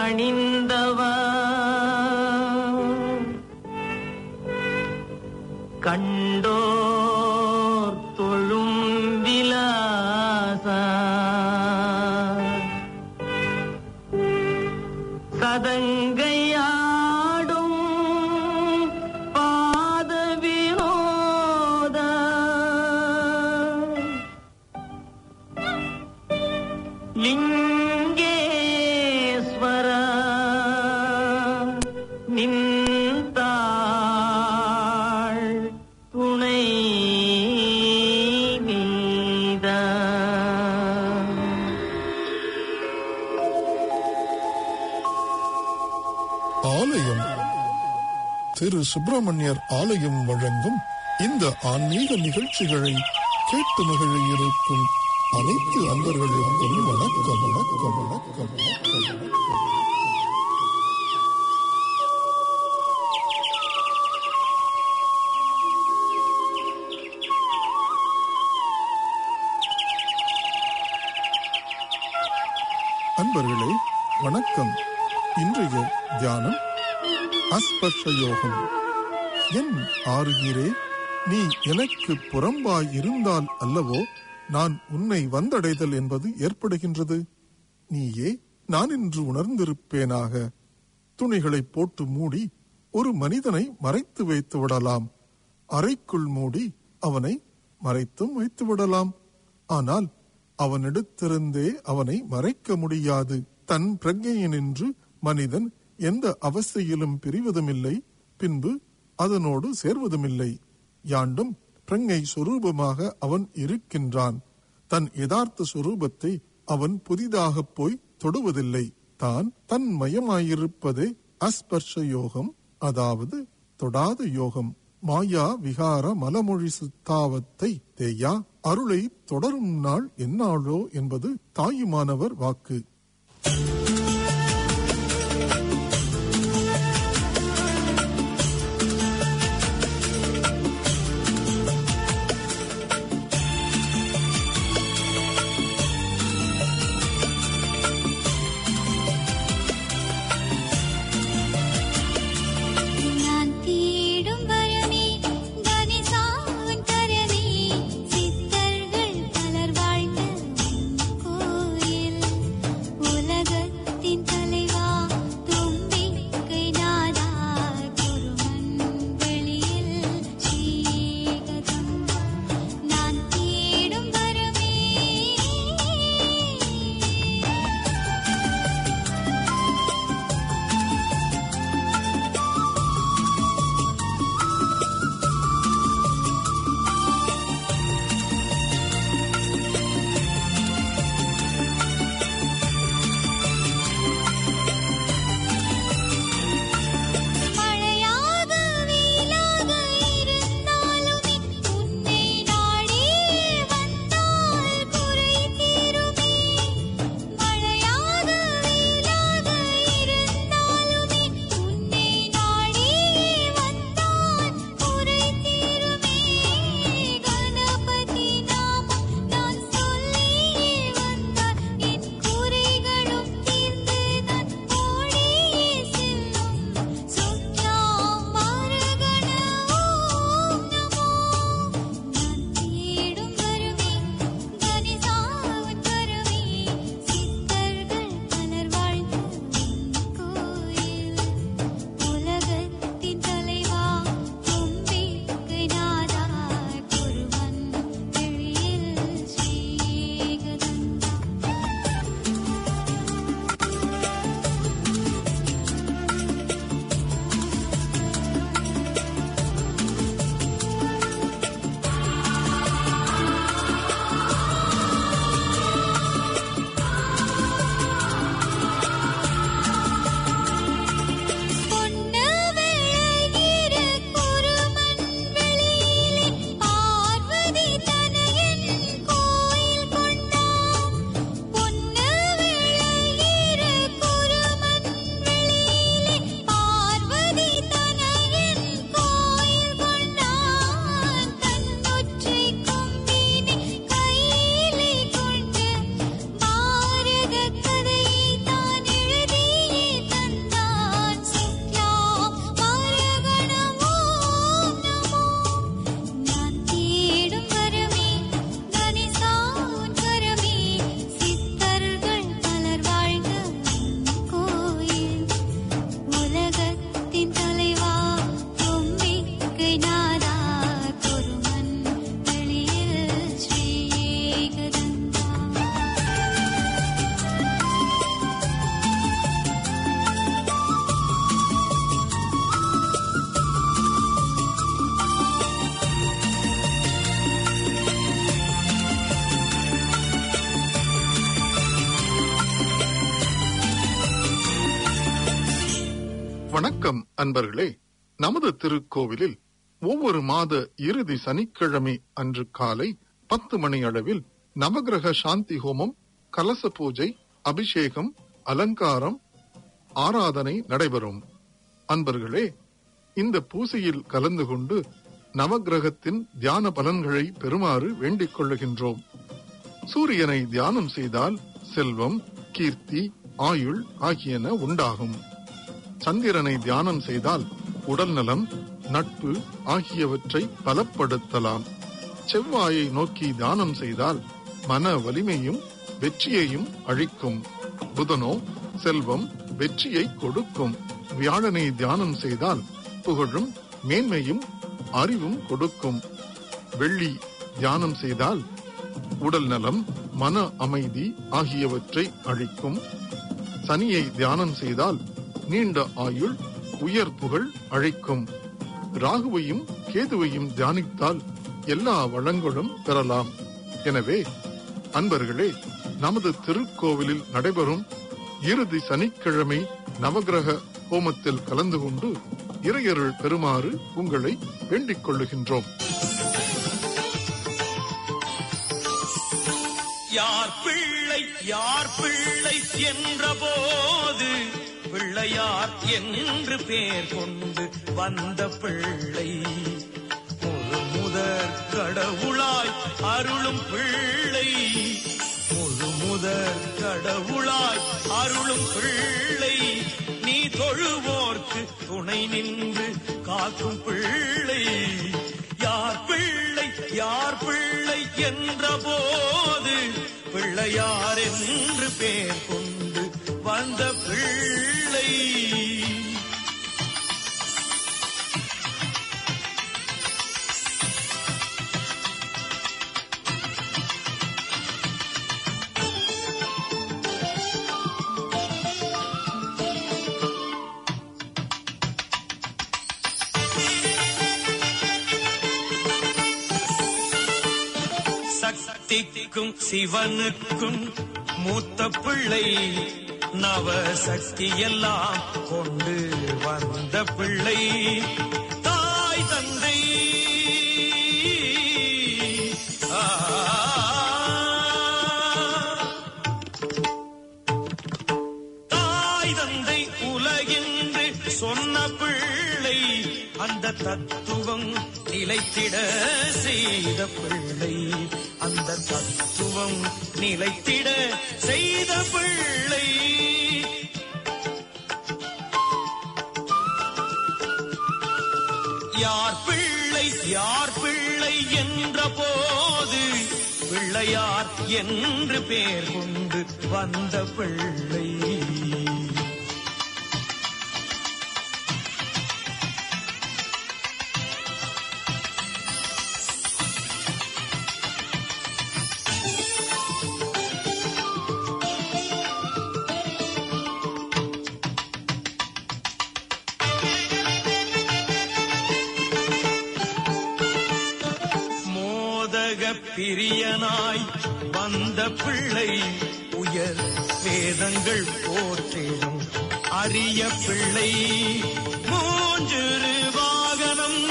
பணிந்தவா கண்டோர் தொழும் விலாசா சதங்கையாடும் பாத வினோத லிங்கேஸ்வர நின்றாள் துணை நீதா ஆலயம் திரு சுப்பிரமணியர் ஆலயம் வழங்கும் இந்த ஆன்மீக நிகழ்ச்சிகளை கேட்டு மகிழ இருக்கும் அனைத்து அன்பர்களுக்கும் வணக்கம் வணக்கம் வணக்கம் வணக்கம் வணக்கம் அன்பர்களே வணக்கம் இன்றைய தியானம் அஸ்பர்ஷ யோகம் என் ஆறுகிறே நீ எனக்கு புறம்பாய் இருந்தால் அல்லவோ நான் உன்னை வந்தடைதல் என்பது ஏற்படுகின்றது நீயே நான் என்று உணர்ந்திருப்பேனாக துணிகளை போட்டு மூடி ஒரு மனிதனை மறைத்து வைத்து விடலாம் அறைக்குள் மூடி அவனை மறைத்தும் வைத்து விடலாம் ஆனால் அவனிடத்திருந்தே அவனை மறைக்க முடியாது தன் பிரஜையினின்று மனிதன் எந்த அவஸ்தையிலும் பிரிவதுமில்லை பின்பு அதனோடு சேர்வதுமில்லை யாண்டும் பிரங்கை சொரூபமாக அவன் இருக்கின்றான் தன் யதார்த்த சொரூபத்தை அவன் புதிதாக போய் தொடுவதில்லை தான் தன் மயமாயிருப்பதே அஸ்பர்ஷ யோகம் அதாவது தொடாத யோகம் மாயா விகார மலமொழி சித்தாவத்தை தேயா அருளை தொடரும் நாள் எந்நாளோ என்பது தாயுமானவர் வாக்கு நான் தேடும் வரமே தனிசான் கரவே சித்தர்கள் பலர் வாழ்ந்த கோயில் உலகத் வணக்கம் அன்பர்களே நமது திருக்கோவிலில் ஒவ்வொரு மாத இறுதி சனிக்கிழமை அன்று காலை பத்து மணி அளவில் நவகிரக சாந்தி ஹோமம் கலச பூஜை அபிஷேகம் அலங்காரம் ஆராதனை நடைபெறும் அன்பர்களே இந்த பூசையில் கலந்து கொண்டு நவகிரகத்தின் தியான பலன்களை பெறுமாறு வேண்டிக் கொள்ளுகின்றோம் சூரியனை தியானம் செய்தால் செல்வம் கீர்த்தி ஆயுள் ஆகியன உண்டாகும் சந்திரனை தியானம் செய்தால் உடல் நலம் நட்பு ஆகியவற்றை பலப்படுத்தலாம் செவ்வாயை நோக்கி தியானம் செய்தால் மன வலிமையும் வெற்றியையும் அழிக்கும் புதனோ செல்வம் வெற்றியை கொடுக்கும் வியாழனை தியானம் செய்தால் புகழும் மேன்மையும் அறிவும் கொடுக்கும் வெள்ளி தியானம் செய்தால் உடல் நலம் மன அமைதி ஆகியவற்றை அழிக்கும் சனியை தியானம் செய்தால் நீண்ட ஆயுள் உயர் புகழ் அழைக்கும் ராகுவையும் கேதுவையும் தியானித்தால் எல்லா வளங்களும் பெறலாம் எனவே அன்பர்களே நமது திருக்கோவிலில் நடைபெறும் இறுதி சனிக்கிழமை நவகிரக ஹோமத்தில் கலந்து கொண்டு இறையருள் பெறுமாறு உங்களை வேண்டிக் கொள்ளுகின்றோம் யார் பிள்ளை யார் பிள்ளை என்ற போது பிள்ளையார் என்று பேர் கொண்டு வந்த பிள்ளை முழு முதற் கடவுளாய் அருளும் பிள்ளை முழு முதற் கடவுளாய் அருளும் பிள்ளை நீ தொழுவோர்க்கு துணை நின்று காக்கும் பிள்ளை யார் பிள்ளை யார் பிள்ளை என்ற போது பிள்ளையார் என்று பேர் கொண்டு வந்த பிள்ளை சக்திக்கும் சிவனுக்கும் மூத்த பிள்ளை நவ சக்தி எல்லாம் கொண்டு வந்த பிள்ளை தாய் தந்தை ஆ. தாய் தந்தை உலகென்று சொன்ன பிள்ளை அந்த தத்துவம் நிலைத்திட செய்த பிள்ளை அந்த தத்துவம் நிலைத்திட செய்த பிள்ளை யார் பிள்ளை யார் பிள்ளை என்ற போது பிள்ளையார் என்று பேர் கொண்டு வந்த பிள்ளை மோதக பிரியனாய் வந்த பிள்ளை உயர் வேதங்கள் போற்றிடும் அரிய பிள்ளை மூஞ்சிறு வாகனம்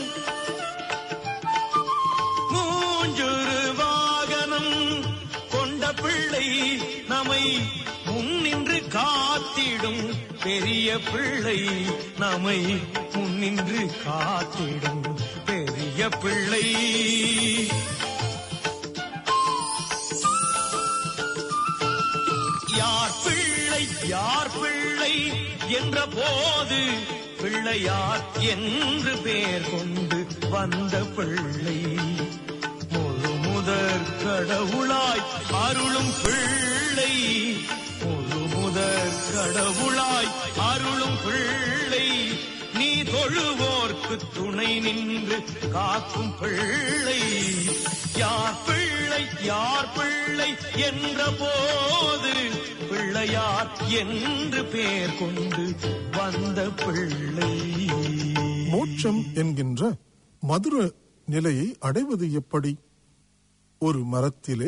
மூஞ்சுரு வாகனம் கொண்ட பிள்ளை நம்மை முன்னின்று காத்திடும் பெரிய பிள்ளை நம்மை முன்னின்று காத்திடும் பெரிய பிள்ளை யார் பிள்ளை யார் பிள்ளை என்ற போது பிள்ளையார் என்று பேர் கொண்டு வந்த பிள்ளை முழு முதற் கடவுளாய் அருளும் பிள்ளை முழு முதற் கடவுளாய் அருளும் பிள்ளை நீ தொழுவோர்க்கு துணை நின்று காக்கும் பிள்ளை யார் பிள்ளை யார் பிள்ளை என்ற போது பிள்ளையார் என்று பேர் கொண்டு வந்த பிள்ளை மோட்சம் என்கின்ற மதுர நிலையை அடைவது எப்படி ஒரு மரத்திலே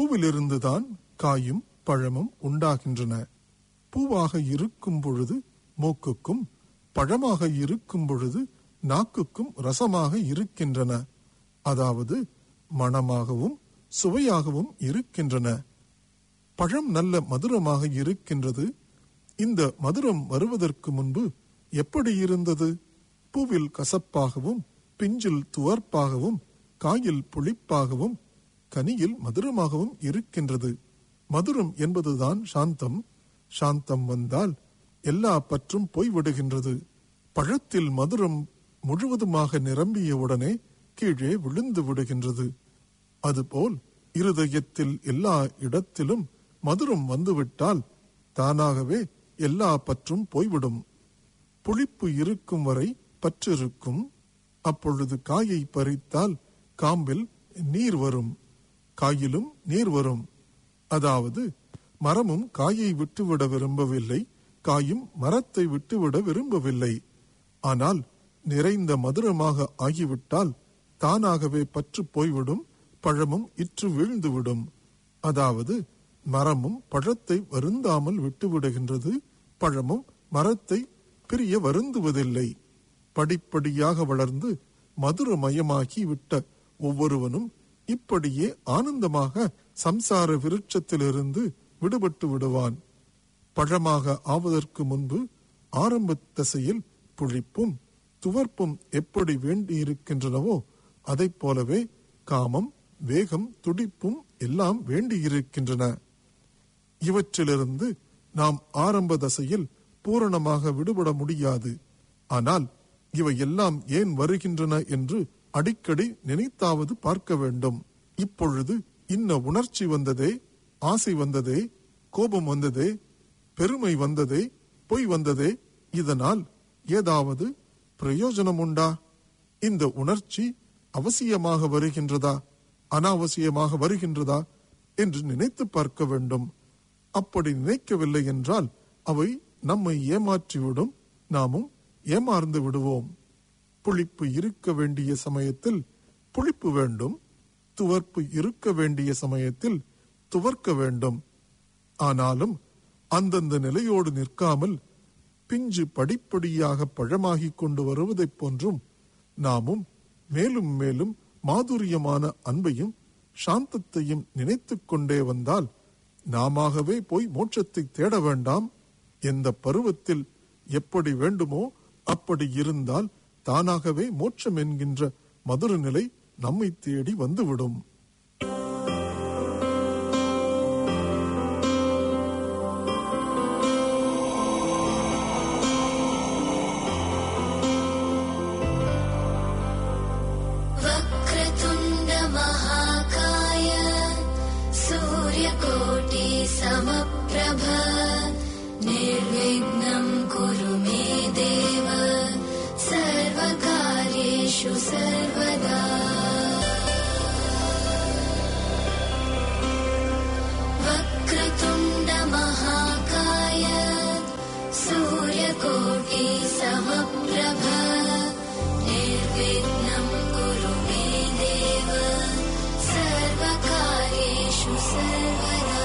பூவிலிருந்துதான் காயும் பழமும் உண்டாகின்றன பூவாக இருக்கும் பொழுது மூக்குக்கும் பழமாக இருக்கும் பொழுது நாக்குக்கும் ரசமாக இருக்கின்றன அதாவது மணமாகவும் சுவையாகவும் இருக்கின்றன பழம் நல்ல மதுரமாக இருக்கின்றது இந்த மதுரம் வருவதற்கு முன்பு எப்படி இருந்தது பூவில் கசப்பாகவும் பிஞ்சில் துவர்ப்பாகவும் காயில் புளிப்பாகவும் கனியில் மதுரமாகவும் இருக்கின்றது மதுரம் என்பதுதான் சாந்தம் சாந்தம் வந்தால் எல்லா பற்றும் போய்விடுகின்றது பழத்தில் மதுரம் முழுவதுமாக நிரம்பியவுடனே கீழே விழுந்து விடுகின்றது அதுபோல் இருதயத்தில் எல்லா இடத்திலும் மதுரம் வந்துவிட்டால் தானாகவே எல்லா பற்றும் போய்விடும் புளிப்பு இருக்கும் வரை பற்றிருக்கும் அப்பொழுது காயை பறித்தால் காம்பில் நீர் வரும் காயிலும் நீர் வரும் அதாவது மரமும் காயை விட்டுவிட விரும்பவில்லை காயும் மரத்தை விட்டுவிட விரும்பவில்லை ஆனால் நிறைந்த மதுரமாக ஆகிவிட்டால் தானாகவே பற்று போய்விடும் பழமும் இற்று வீழ்ந்துவிடும் அதாவது மரமும் பழத்தை வருந்தாமல் விட்டுவிடுகின்றது பழமும் மரத்தை பிரிய வருந்துவதில்லை படிப்படியாக வளர்ந்து மதுரமயமாகி விட்ட ஒவ்வொருவனும் இப்படியே ஆனந்தமாக சம்சார விருட்சத்திலிருந்து விடுபட்டு விடுவான் பழமாக ஆவதற்கு முன்பு ஆரம்ப தசையில் புளிப்பும் துவர்ப்பும் எப்படி வேண்டியிருக்கின்றனவோ அதைப் போலவே காமம் வேகம் துடிப்பும் எல்லாம் வேண்டியிருக்கின்றன இவற்றிலிருந்து நாம் ஆரம்ப தசையில் பூரணமாக விடுபட முடியாது ஆனால் இவை எல்லாம் ஏன் வருகின்றன என்று அடிக்கடி நினைத்தாவது பார்க்க வேண்டும் இப்பொழுது இன்ன உணர்ச்சி வந்ததே ஆசை வந்ததே கோபம் வந்ததே பெருமை வந்ததே பொய் வந்ததே இதனால் ஏதாவது பிரயோஜனம் உண்டா இந்த உணர்ச்சி அவசியமாக வருகின்றதா அனாவசியமாக வருகின்றதா என்று நினைத்து பார்க்க வேண்டும் அப்படி நினைக்கவில்லை என்றால் அவை நம்மை ஏமாற்றிவிடும் நாமும் ஏமாந்து விடுவோம் புளிப்பு இருக்க வேண்டிய சமயத்தில் புளிப்பு வேண்டும் துவர்ப்பு இருக்க வேண்டிய சமயத்தில் துவர்க்க வேண்டும் ஆனாலும் அந்தந்த நிலையோடு நிற்காமல் பிஞ்சு படிப்படியாக பழமாகிக் கொண்டு வருவதைப் போன்றும் நாமும் மேலும் மேலும் மாதுரியமான அன்பையும் சாந்தத்தையும் நினைத்துக் கொண்டே வந்தால் நாமாகவே போய் மோட்சத்தை தேட வேண்டாம் எந்த பருவத்தில் எப்படி வேண்டுமோ அப்படி இருந்தால் தானாகவே மோட்சம் என்கின்ற மதுர நிலை நம்மை தேடி வந்துவிடும் वक्रतुण्ड महाकाय सूर्यकोटि समप्रभ निर्विघ्नं कुरु मे देव सर्वकार्येषु सर्वदा वक्रतुण्ड महाकाय सूर्यकोटि समप्रभ निर्विघ्नं कुरु मे देव सर्वकार्येषु सर्वदा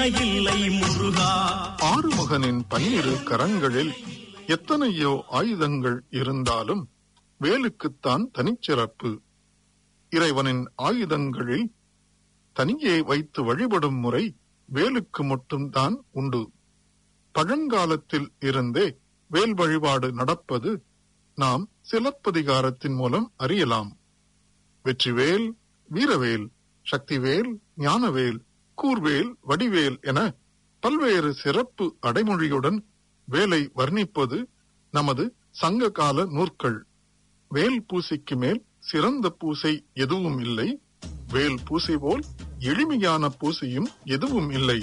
இணையில்லை முருகா ஆறுமுகனின் பன்னிரு கரங்களில் எத்தனையோ ஆயுதங்கள் இருந்தாலும் வேலுக்குத்தான் தனிச்சிறப்பு இறைவனின் ஆயுதங்களில் தனியே வைத்து வழிபடும் முறை வேலுக்கு மட்டும்தான் உண்டு பழங்காலத்தில் இருந்தே வேல் வழிபாடு நடப்பது நாம் சிலப்பதிகாரத்தின் மூலம் அறியலாம் வெற்றிவேல் வீரவேல் சக்திவேல் ஞானவேல் கூர்வேல் வடிவேல் என பல்வேறு சிறப்பு அடைமொழியுடன் வேலை வர்ணிப்பது நமது சங்ககால நூற்கள் வேல் பூசைக்கு மேல் சிறந்த பூசை எதுவும் இல்லை வேல் பூசை போல் எளிமையான பூசையும் எதுவும் இல்லை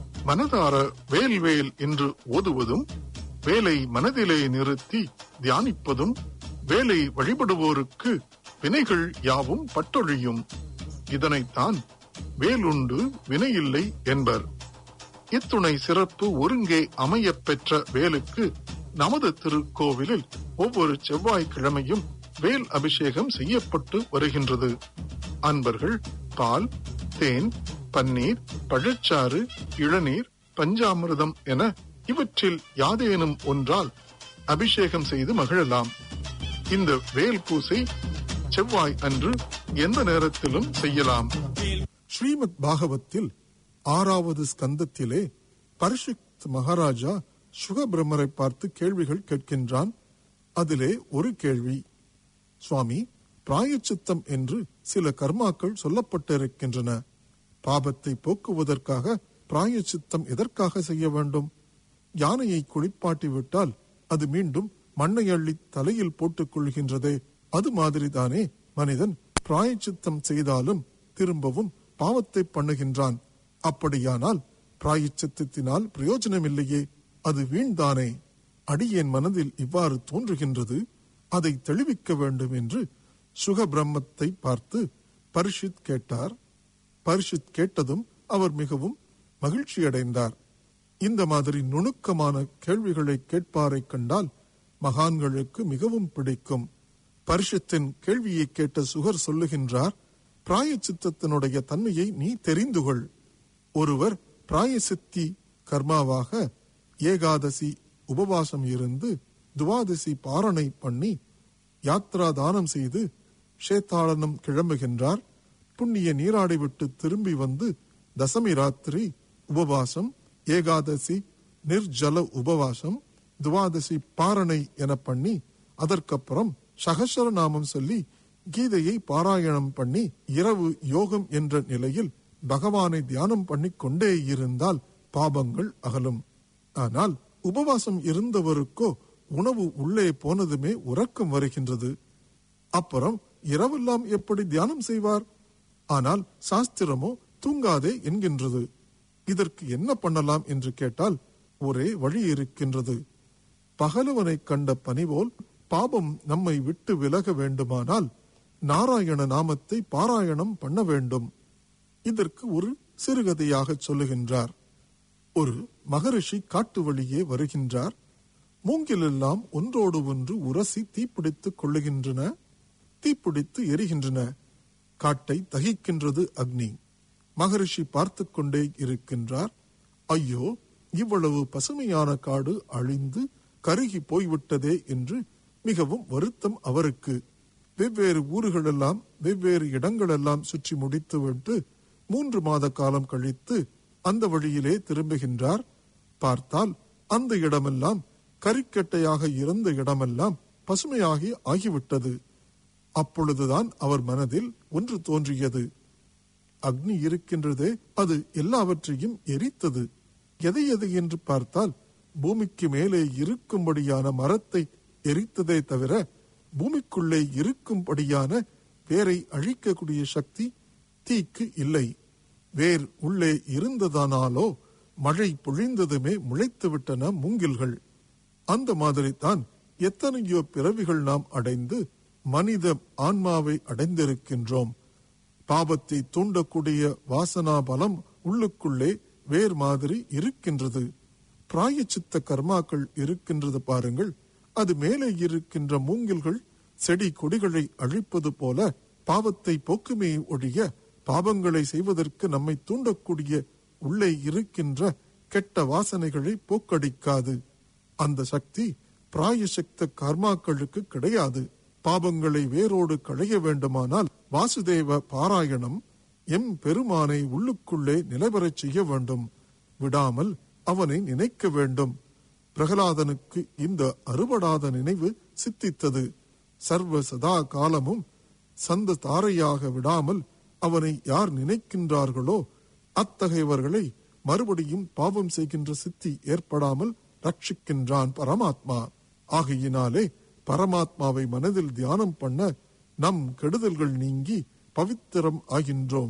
மனதார வேல் வேல் என்று ஓதுவதும் வேலை மனதிலே நிறுத்தி தியானிப்பதும் வேலை வழிபடுவோருக்கு வினைகள் யாவும் பட்டொழியும் இதனைத்தான் வேலுண்டு வினையில்லை என்பர் இத்துணை சிறப்பு ஒருங்கே அமையப் பெற்ற வேலுக்கு நமது திருக்கோவிலில் ஒவ்வொரு செவ்வாய்க்கிழமையும் வேல் அபிஷேகம் செய்யப்பட்டு வருகின்றது அன்பர்கள் பால் தேன் பன்னீர் பழச்சாறு இளநீர் பஞ்சாமிர்தம் என இவற்றில் யாதேனும் ஒன்றால் அபிஷேகம் செய்து மகிழலாம் இந்த வேல் பூசை செவ்வாய் அன்று எந்த நேரத்திலும் செய்யலாம் ஸ்ரீமத் பாகவத்தில் ஆறாவது ஸ்கந்தத்திலே பரிஷித் மகாராஜா சுகபிரம்மரை பார்த்து கேள்விகள் கேட்கின்றான் அதிலே ஒரு கேள்வி சுவாமி பிராயச்சித்தம் என்று சில கர்மாக்கள் சொல்லப்பட்டிருக்கின்றன பாபத்தை போக்குவதற்காக பிராயச்சித்தம் எதற்காக செய்ய வேண்டும் யானையை குளிப்பாட்டி விட்டால் அது மீண்டும் மண்ணை அள்ளி தலையில் போட்டுக் கொள்கின்றதே அது மாதிரிதானே மனிதன் பிராயச்சித்தம் செய்தாலும் திரும்பவும் பாவத்தை பண்ணுகின்றான் அப்படியானால் பிராயச்சித்தத்தினால் பிரயோஜனமில்லையே அது வீண்தானே அடியேன் மனதில் இவ்வாறு தோன்றுகின்றது அதை தெளிவிக்க வேண்டும் என்று சுகபிரம்மத்தை பார்த்து பரிஷித் கேட்டார் பரிஷித் கேட்டதும் அவர் மிகவும் மகிழ்ச்சியடைந்தார் இந்த மாதிரி நுணுக்கமான கேள்விகளை கேட்பாரை கண்டால் மகான்களுக்கு மிகவும் பிடிக்கும் பரிஷத்தின் கேள்வியை கேட்ட சுகர் சொல்லுகின்றார் பிராயச்சித்தத்தினுடைய தன்மையை நீ தெரிந்து கொள் ஒருவர் பிராயசித்தி கர்மாவாக ஏகாதசி உபவாசம் இருந்து துவாதசி பாரணை பண்ணி யாத்ரா தானம் செய்து ஷேத்தாளனம் கிளம்புகின்றார் புண்ணிய நீராடி விட்டு திரும்பி வந்து தசமி ராத்திரி உபவாசம் ஏகாதசி நிர்ஜல உபவாசம் துவாதசி பாரணை என பண்ணி அதற்கப்புறம் சகசர நாமம் சொல்லி கீதையை பாராயணம் பண்ணி இரவு யோகம் என்ற நிலையில் பகவானை தியானம் பண்ணி கொண்டே இருந்தால் பாபங்கள் அகலும் ஆனால் உபவாசம் இருந்தவருக்கோ உணவு உள்ளே போனதுமே உறக்கம் வருகின்றது அப்புறம் இரவெல்லாம் எப்படி தியானம் செய்வார் ஆனால் சாஸ்திரமோ தூங்காதே என்கின்றது இதற்கு என்ன பண்ணலாம் என்று கேட்டால் ஒரே வழி இருக்கின்றது பகலவனை கண்ட பனிபோல் பாபம் நம்மை விட்டு விலக வேண்டுமானால் நாராயண நாமத்தை பாராயணம் பண்ண வேண்டும் இதற்கு ஒரு சிறுகதையாக சொல்லுகின்றார் ஒரு மகரிஷி காட்டு வழியே வருகின்றார் மூங்கிலெல்லாம் ஒன்றோடு ஒன்று உரசி தீப்பிடித்துக் கொள்ளுகின்றன தீப்பிடித்து எரிகின்றன காட்டை தகிக்கின்றது அக்னி மகரிஷி பார்த்து கொண்டே இருக்கின்றார் ஐயோ இவ்வளவு பசுமையான காடு அழிந்து கருகி போய்விட்டதே என்று மிகவும் வருத்தம் அவருக்கு வெவ்வேறு ஊர்களெல்லாம் வெவ்வேறு இடங்களெல்லாம் சுற்றி முடித்துவிட்டு மூன்று மாத காலம் கழித்து அந்த வழியிலே திரும்புகின்றார் பார்த்தால் அந்த இடமெல்லாம் கரிக்கட்டையாக இருந்த இடமெல்லாம் பசுமையாகி ஆகிவிட்டது அப்பொழுதுதான் அவர் மனதில் ஒன்று தோன்றியது அக்னி இருக்கின்றதே அது எல்லாவற்றையும் எரித்தது எதை எது என்று பார்த்தால் பூமிக்கு மேலே இருக்கும்படியான மரத்தை எரித்ததே தவிர பூமிக்குள்ளே இருக்கும்படியான வேரை அழிக்கக்கூடிய சக்தி தீக்கு இல்லை வேர் உள்ளே இருந்ததானாலோ மழை பொழிந்ததுமே முளைத்து விட்டன மூங்கில்கள் அந்த மாதிரி தான் எத்தனையோ பிறவிகள் நாம் அடைந்து மனித ஆன்மாவை அடைந்திருக்கின்றோம் பாபத்தை தூண்டக்கூடிய வாசனா பலம் உள்ளுக்குள்ளே வேர் மாதிரி இருக்கின்றது பிராயச்சித்த கர்மாக்கள் இருக்கின்றது பாருங்கள் அது மேலே இருக்கின்ற மூங்கில்கள் செடி கொடிகளை அழிப்பது போல பாவத்தை போக்குமே ஒழிய பாவங்களை செய்வதற்கு நம்மை தூண்டக்கூடிய உள்ளே இருக்கின்ற கெட்ட வாசனைகளை போக்கடிக்காது அந்த சக்தி பிராயசக்த கர்மாக்களுக்கு கிடையாது பாபங்களை வேரோடு களைய வேண்டுமானால் வாசுதேவ பாராயணம் எம் பெருமானை உள்ளுக்குள்ளே நிலைபெறச் செய்ய வேண்டும் விடாமல் அவனை நினைக்க வேண்டும் பிரகலாதனுக்கு இந்த அறுபடாத நினைவு சித்தித்தது சர்வ சதா காலமும் சந்த தாரையாக விடாமல் அவனை யார் நினைக்கின்றார்களோ அத்தகையவர்களை மறுபடியும் பாவம் செய்கின்ற சித்தி ஏற்படாமல் ரட்சிக்கின்றான் பரமாத்மா ஆகையினாலே பரமாத்மாவை மனதில் தியானம் பண்ண நம் கெடுதல்கள் நீங்கி பவித்திரம் ஆகின்றோம்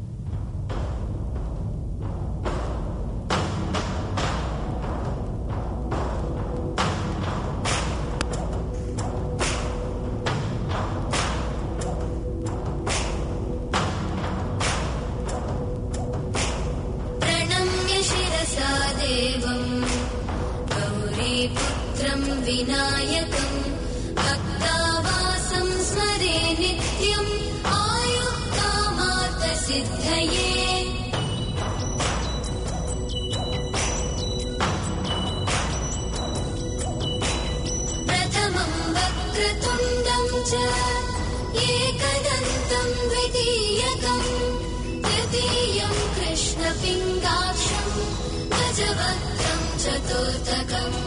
प्रणम्य शिरसा देवम् गौरीपुत्रम् विनायकम् भक्तावासं स्मरे नित्यम् आयुः कामार्थसिद्धये प्रथमम् वक्रतुण्डम् च एकदन्तम् द्वितीयकम् तृतीयम् कृष्णपिङ्गाक्षम् गजवक्त्रम् चतुर्थकम्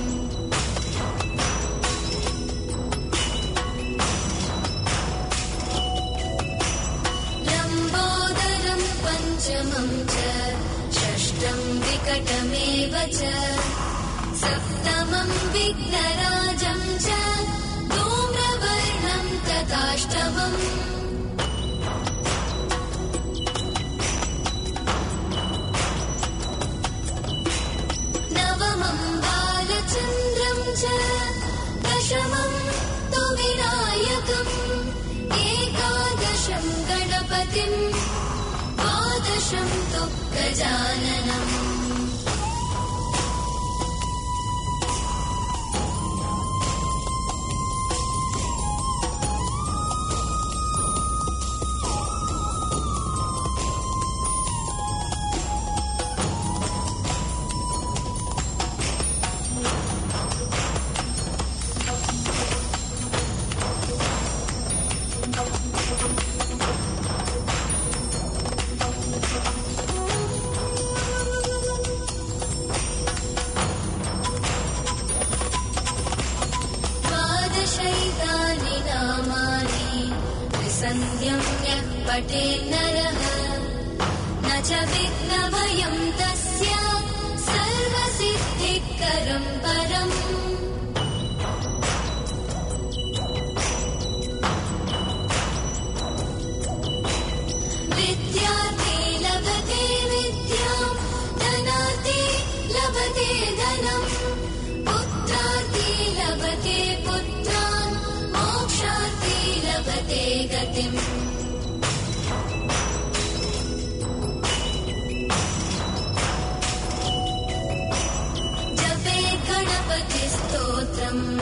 लम्बोदरम् पञ्चमम् च षष्ठम् विकटमेव च सप्तमम् विघ्नराजम् च धूम्रवर्णम् तथाष्टमम् नवमम् बालचन्द्रम् च दशमम् तु विनायकम् एकादशम् गणपतिम् द्वादशम् तु गजाननम् द्वादशैतानि नामानि विसन्ध्यं यः पठेन्नरः न च विघ्नभयं तस्य सर्वसिद्धिकरं परम् विद्यार्थी लभते विद्यां धनार्थी लभते धनम् पुत्रार्थी लभते पुत्रान् मोक्षार्थी लभते गतिम् जपे गणपतिस्तोत्रम्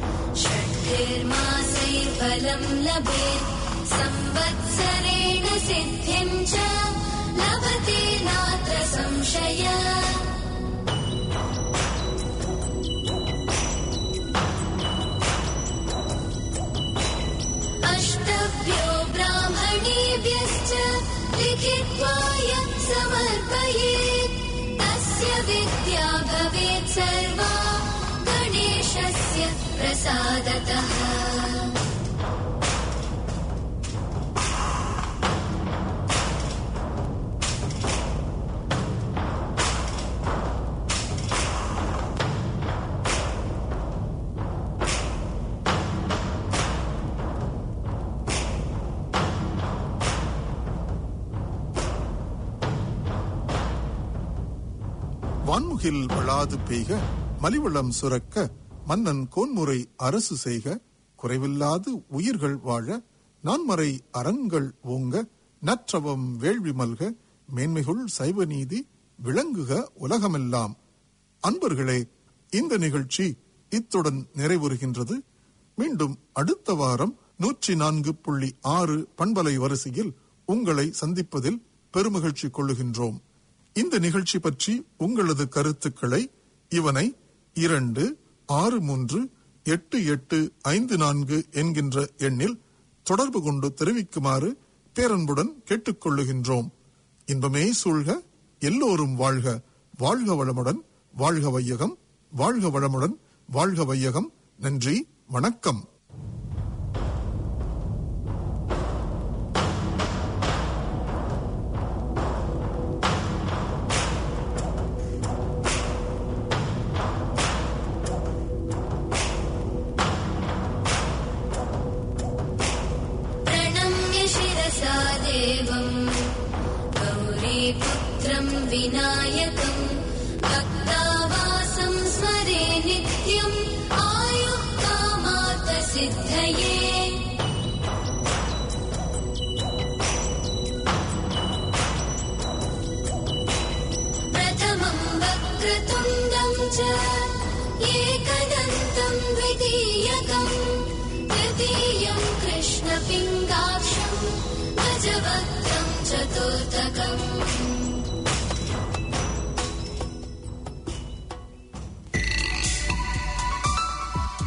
षड्भिर्मासैर्फलम् लभेत् संवत्सरेण सिद्धिम् च लभते नात्र संशय अष्टभ्यो ब्राह्मणेभ्यश्च लिखित्वा यः समर्पयेत् तस्य विद्या भवेत् सर्वा गणेशस्य प्रसादतः வான்முகில் வளாது பெய்க மலிவளம் சுரக்க மன்னன் கோன்முறை அரசு செய்க குறைவில்லாது உயிர்கள் வாழ நான்மறை அறங்கள் ஓங்க நற்றவம் வேள்வி மல்க மேன்மைகுள் சைவ நீதி விளங்குக உலகமெல்லாம் அன்பர்களே இந்த நிகழ்ச்சி இத்துடன் நிறைவுறுகின்றது மீண்டும் அடுத்த வாரம் நூற்றி நான்கு புள்ளி ஆறு பண்பலை வரிசையில் உங்களை சந்திப்பதில் பெருமகிழ்ச்சி கொள்ளுகின்றோம் இந்த நிகழ்ச்சி பற்றி உங்களது கருத்துக்களை இவனை இரண்டு ஆறு மூன்று எட்டு எட்டு ஐந்து நான்கு என்கின்ற எண்ணில் தொடர்பு கொண்டு தெரிவிக்குமாறு பேரன்புடன் கேட்டுக்கொள்ளுகின்றோம் இன்பமே சூழ்க எல்லோரும் வாழ்க வாழ்க வளமுடன் வாழ்க வையகம் வாழ்க வளமுடன் வாழ்க வையகம் நன்றி வணக்கம் प्रणम्य शिरसा देवम् गौरीपुत्रम् विनायकम् भक्तावासं स्मरे नित्यम् आयुः कामार्थसिद्धये प्रथमम् वक्रतुण्डम् च एकदन्तम् द्वितीयकम् तृतीयम् कृष्णपिङ्गाक्षम् गजवक्त्रम् चतुर्थकम्